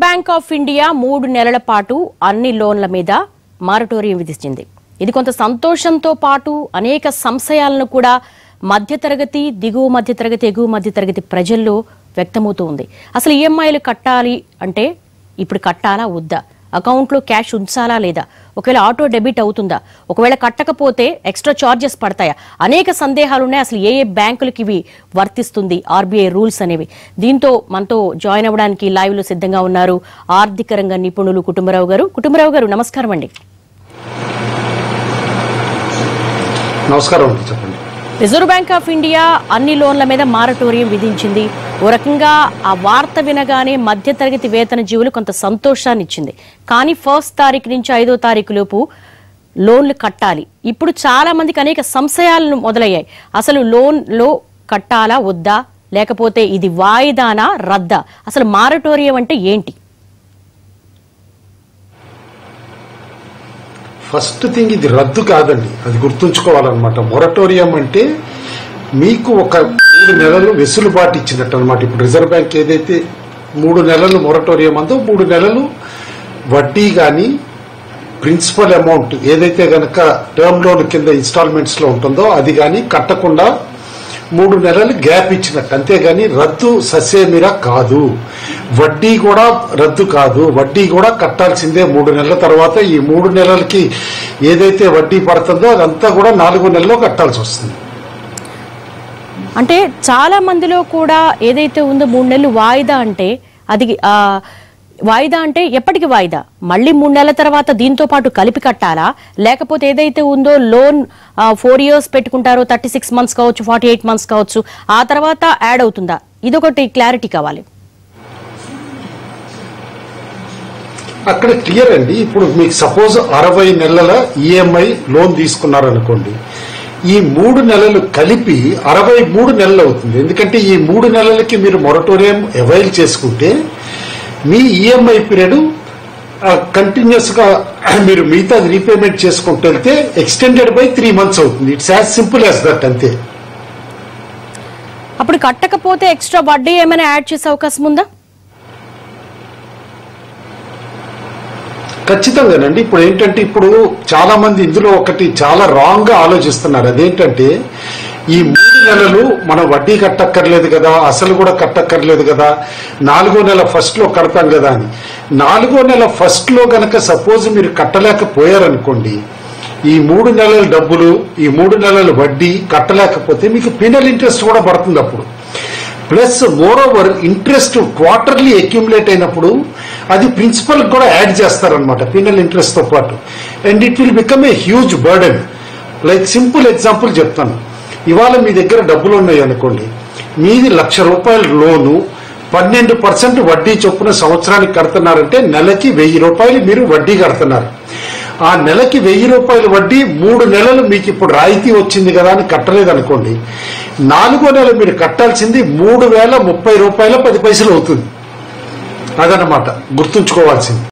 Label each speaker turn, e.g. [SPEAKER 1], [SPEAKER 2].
[SPEAKER 1] bank of India మూడు నెలల పాటు అన్ని లోన్ల మీద మారటోరియం విధించింది ఇది కొంత సంతోషంతో పాటు అనేక సంశయాలను కూడా మధ్యతరగతి దిగువ మధ్యతరగతి ఎగువ మధ్యతరగతి ప్రజల్లో వ్యక్తమవుతూ ఉంది అసలు ఈఎంఐలు కట్టాలి అంటే ఇప్పుడు కట్టాలా వద్దా అకౌంట్లో క్యాష్ ఉంచాలా లేదా ఒకవేళ ఆటో డెబిట్ అవుతుందా ఒకవేళ కట్టకపోతే ఎక్స్ట్రా చార్జెస్ పడతాయా అనేక సందేహాలు ఉన్నాయి అసలు ఏ ఏ బ్యాంకులకి ఇవి వర్తిస్తుంది ఆర్బీఐ రూల్స్ అనేవి దీంతో మనతో జాయిన్ అవ్వడానికి లైవ్ లో సిద్ధంగా ఉన్నారు ఆర్థిక రంగ నిపుణులు కుటుంబరావు గారు కుటుంబరావు గారు నమస్కారం అండి
[SPEAKER 2] నమస్కారం అండి చెప్పండి
[SPEAKER 1] రిజర్వ్ బ్యాంక్ ఆఫ్ ఇండియా అన్ని లోన్ల మీద మారటోరియం విధించింది ఓ రకంగా ఆ వార్త వినగానే మధ్యతరగతి వేతన జీవులు కొంత సంతోషాన్ని ఇచ్చింది కానీ ఫస్ట్ తారీఖు నుంచి ఐదో తారీఖు లోపు లోన్లు కట్టాలి ఇప్పుడు చాలా మందికి అనేక సంశయాలను మొదలయ్యాయి అసలు లోన్ లో కట్టాలా వద్దా లేకపోతే ఇది వాయిదానా రద్దా అసలు మారటోరియం అంటే ఏంటి
[SPEAKER 2] ఫస్ట్ థింగ్ ఇది రద్దు కాదండి అది గుర్తుంచుకోవాలన్నమాట మొరటోరియం అంటే మీకు ఒక మూడు నెలలు వెసులుబాటు ఇచ్చినట్టు అనమాట ఇప్పుడు రిజర్వ్ బ్యాంక్ ఏదైతే మూడు నెలలు మొరటోరియం అందో మూడు నెలలు వడ్డీ కానీ ప్రిన్సిపల్ అమౌంట్ ఏదైతే గనక టర్మ్ లోన్ కింద ఇన్స్టాల్మెంట్స్ లో ఉంటుందో అది కానీ కట్టకుండా మూడు నెలలు గ్యాప్ ఇచ్చినట్టు అంతేగాని రద్దు ససేమిరా కాదు వడ్డీ కూడా రద్దు కాదు వడ్డీ కూడా కట్టాల్సిందే మూడు నెలల తర్వాత ఈ మూడు నెలలకి ఏదైతే వడ్డీ పడుతుందో అదంతా కూడా నాలుగు నెలల్లో కట్టాల్సి వస్తుంది
[SPEAKER 1] అంటే చాలా మందిలో కూడా ఏదైతే ఉందో మూడు నెలలు వాయిదా అంటే అది ఆ, వాయిదా అంటే ఎప్పటికి వాయిదా మళ్ళీ మూడు నెలల తర్వాత దీంతో పాటు కలిపి కట్టాలా లేకపోతే ఏదైతే ఉందో లోన్ ఫోర్ ఇయర్స్ పెట్టుకుంటారో థర్టీ సిక్స్ మంత్స్ కావచ్చు ఫార్టీ ఎయిట్ మంత్స్ కావచ్చు ఆ తర్వాత యాడ్ అవుతుందా ఇదొకటి క్లారిటీ కావాలి
[SPEAKER 2] అక్కడ క్లియర్ అండి ఇప్పుడు మీకు సపోజ్ అరవై నెలల ఈఎంఐ లోన్ తీసుకున్నారనుకోండి ఈ మూడు నెలలు కలిపి అరవై మూడు నెలలు అవుతుంది ఎందుకంటే ఈ మూడు నెలలకి మీరు మొరటోరియం అవైల్ చేసుకుంటే మీ ఈఎంఐ పీరియడ్ కంటిన్యూస్ గా మీరు మిగతా రీపేమెంట్ చేసుకుంటూ వెళ్తే ఎక్స్టెండెడ్ బై త్రీ మంత్స్ అవుతుంది it's as simple as that అంతే
[SPEAKER 1] అప్పుడు కట్టకపోతే ఎక్స్ట్రా వడ్డీ ఏమైనా యాడ్ చేసే అవకాశం ఉందా
[SPEAKER 2] ఖచ్చితంగానండి ఇప్పుడు ఏంటంటే ఇప్పుడు చాలా మంది ఇందులో ఒకటి చాలా రాంగ్ గా ఆలోచిస్తున్నారు అదేంటంటే ఈ మూడు నెలలు మనం వడ్డీ కట్టక్కర్లేదు కదా అసలు కూడా కట్టక్కర్లేదు కదా నాలుగో నెల ఫస్ట్ లో కడతాం కదా అని నాలుగో నెల ఫస్ట్ లో గనక సపోజ్ మీరు కట్టలేకపోయారనుకోండి ఈ మూడు నెలల డబ్బులు ఈ మూడు నెలల వడ్డీ కట్టలేకపోతే మీకు పీనల్ ఇంట్రెస్ట్ కూడా పడుతుంది అప్పుడు plus more over interest quarterly accumulate అయినప్పుడు అది ప్రిన్సిపల్ కూడా యాడ్ చేస్తారనమాట పీనల్ ఇంట్రెస్ట్ తో పాటు and it will become a huge burden like simple example చెప్తాను ఇవాళ మీ దగ్గర డబ్బులు ఉన్నాయి అనుకోండి మీది లక్ష రూపాయల లోను పన్నెండు పర్సెంట్ వడ్డీ చొప్పున సంవత్సరానికి కడుతున్నారంటే నెలకి వెయ్యి రూపాయలు మీరు వడ్డీ కడుతున్నారు ఆ నెలకి వెయ్యి రూపాయల వడ్డీ మూడు నెలలు మీకు ఇప్పుడు రాయితీ వచ్చింది కదా అని కట్టలేదు అనుకోండి నాలుగో నెల మీరు కట్టాల్సింది మూడు వేల ముప్పై రూపాయల పది పైసలు అవుతుంది అదనమాట గుర్తుంచుకోవాల్సింది